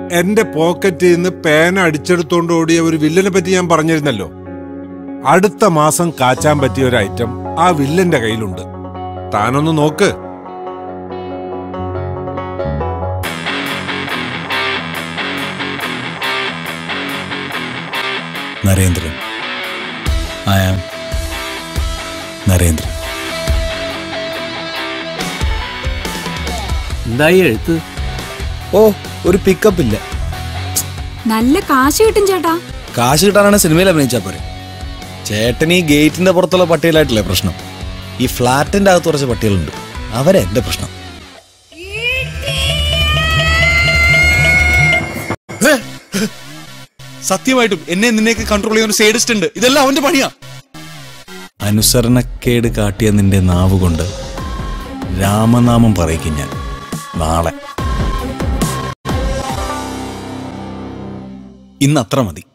എന്റെ പോക്കറ്റിൽ നിന്ന് പേന അടിച്ചെടുത്തോണ്ട് ഓടിയ ഒരു വില്ലനെ പറ്റി ഞാൻ പറഞ്ഞിരുന്നല്ലോ അടുത്ത മാസം കാച്ചാൻ പറ്റിയ ഒരു ഐറ്റം ആ വില്ലന്റെ കയ്യിലുണ്ട് താനൊന്ന് നോക്ക് നരേന്ദ്രൻ ഐ ആം നരേന്ദ്രൻ എന്തായി എഴുത്ത് ഓ ഒരു പിക്കപ്പ് ഇല്ല നല്ല കാശ് കിട്ടും ചേട്ടാ കാശ് കിട്ടാനാണ് സിനിമയിൽ അഭിനയിച്ചാൽ പോരെ ചേട്ടൻ ഈ ഗേറ്റിന്റെ പുറത്തുള്ള പട്ടികളായിട്ടില്ലേ പ്രശ്നം ഈ ഫ്ലാറ്റിന്റെ അകത്ത് കുറച്ച് പട്ടികളുണ്ട് അവരെ എന്റെ പ്രശ്നം സത്യമായിട്ടും എന്നെ നിന്നെയൊക്കെ കൺട്രോൾ ചെയ്യാൻ ഒരു സേഡിസ്റ്റ് ഉണ്ട് ഇതെല്ലാം അവന്റെ പണിയാ അനുസരണക്കേട് കാട്ടിയ നിന്റെ നാവ് കൊണ്ട് രാമനാമം പറയിക്കും ഞാൻ നാളെ ഇന്ന് അത്ര മതി